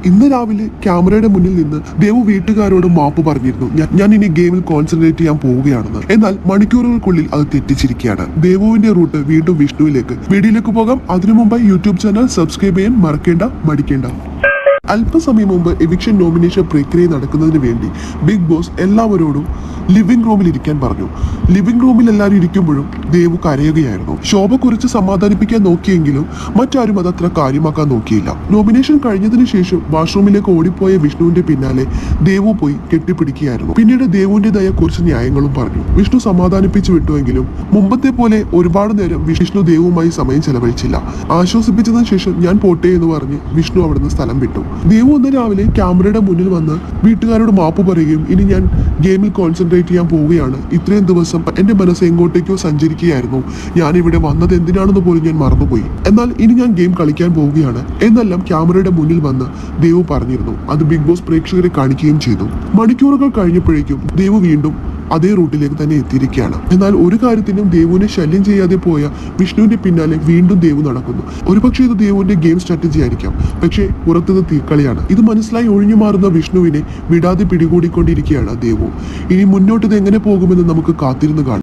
ഇന്ന് രാവിലെ ക്യാമറയുടെ മുന്നിൽ നിന്ന് ദേവു വീട്ടുകാരോട് മാപ്പ് പറഞ്ഞിരുന്നു ഞാൻ- ഞാൻ ഇനി ഗെയിമിൽ കോൺസെൻട്രേറ്റ് ചെയ്യാൻ പോവുകയാണെന്ന് എന്നാൽ മണിക്കൂറുകൾക്കുള്ളിൽ അത് തെറ്റിച്ചിരിക്കുകയാണ് ദേവുവിന്റെ റൂട്ട് വീണ്ടും വിഷ്ണുവിലേക്ക് വീഡിയോയിലേക്ക് പോകാം അതിനു മുമ്പായി യൂട്യൂബ് ചാനൽ സബ്സ്ക്രൈബ് ചെയ്യാൻ മറക്കേണ്ട മടിക്കേണ്ട അല്പസമയം മുമ്പ് എവിക്ഷൻ നോമിനേഷൻ പ്രക്രിയ നടക്കുന്നതിന് വേണ്ടി ബിഗ് ബോസ് എല്ലാവരോടും ലിവിംഗ് റൂമിൽ ഇരിക്കാൻ പറഞ്ഞു ലിവിംഗ് റൂമിൽ എല്ലാവരും ഇരിക്കുമ്പോഴും ദേവു കരയുകയായിരുന്നു ശോഭ കുറിച്ച് സമാധാനിപ്പിക്കാൻ നോക്കിയെങ്കിലും മറ്റാരും അത് അത്ര കാര്യമാക്കാൻ നോക്കിയില്ല നോമിനേഷൻ കഴിഞ്ഞതിന് ശേഷം വാഷ്റൂമിലേക്ക് ഓടിപ്പോയ വിഷ്ണുവിന്റെ പിന്നാലെ ദേവു പോയി കെട്ടിപ്പിടിക്കുകയായിരുന്നു പിന്നീട് ദേവുവിന്റേതായ കുറച്ച് ന്യായങ്ങളും പറഞ്ഞു വിഷ്ണു സമാധാനിപ്പിച്ചു വിട്ടുവെങ്കിലും മുമ്പത്തെ പോലെ ഒരുപാട് നേരം വിഷ്ണു ദേവുമായി സമയം ചെലവഴിച്ചില്ല ആശ്വസിപ്പിച്ചതിന് ശേഷം ഞാൻ പോട്ടെ എന്ന് പറഞ്ഞ് വിഷ്ണു അവിടുന്ന് സ്ഥലം വിട്ടു ദേവു അന്ന് രാവിലെ ക്യാമറയുടെ മുന്നിൽ വന്ന് വീട്ടുകാരോട് മാപ്പ് പറയുകയും ഇനി ഞാൻ ഗെയിമിൽ കോൺസെൻട്രേറ്റ് ചെയ്യാൻ പോവുകയാണ് ഇത്രയും ദിവസം എന്റെ മനസ്സ് എങ്ങോട്ടേക്കോ സഞ്ചരിക്കുകയായിരുന്നു ഞാൻ ഇവിടെ വന്നത് എന്തിനാണെന്ന് പോലും ഞാൻ മറന്നുപോയി എന്നാൽ ഇനി ഞാൻ ഗെയിം കളിക്കാൻ പോവുകയാണ് എന്നെല്ലാം ക്യാമറയുടെ മുന്നിൽ വന്ന് ദേവു പറഞ്ഞിരുന്നു അത് ബിഗ് ബോസ് പ്രേക്ഷകരെ കാണിക്കുകയും ചെയ്തു മണിക്കൂറുകൾ കഴിഞ്ഞപ്പോഴേക്കും ദേവു വീണ്ടും അതേ റൂട്ടിലേക്ക് തന്നെ എത്തിയിരിക്കുകയാണ് എന്നാൽ ഒരു കാര്യത്തിനും ദേവുവിനെ ശല്യം ചെയ്യാതെ പോയ വിഷ്ണുവിന്റെ പിന്നാലെ വീണ്ടും ദേവു നടക്കുന്നു ഒരുപക്ഷെ ഇത് ദേവുവിന്റെ ഗെയിം സ്ട്രാറ്റജി ആയിരിക്കാം പക്ഷേ പുറത്തത് തീക്കളിയാണ് ഇത് മനസ്സിലായി ഒഴിഞ്ഞു മാറുന്ന വിഷ്ണുവിനെ വിടാതെ പിടികൂടിക്കൊണ്ടിരിക്കുകയാണ് ദേവു ഇനി മുന്നോട്ട് ഇത് എങ്ങനെ പോകുമെന്ന് നമുക്ക് കാത്തിരുന്ന് കാണാം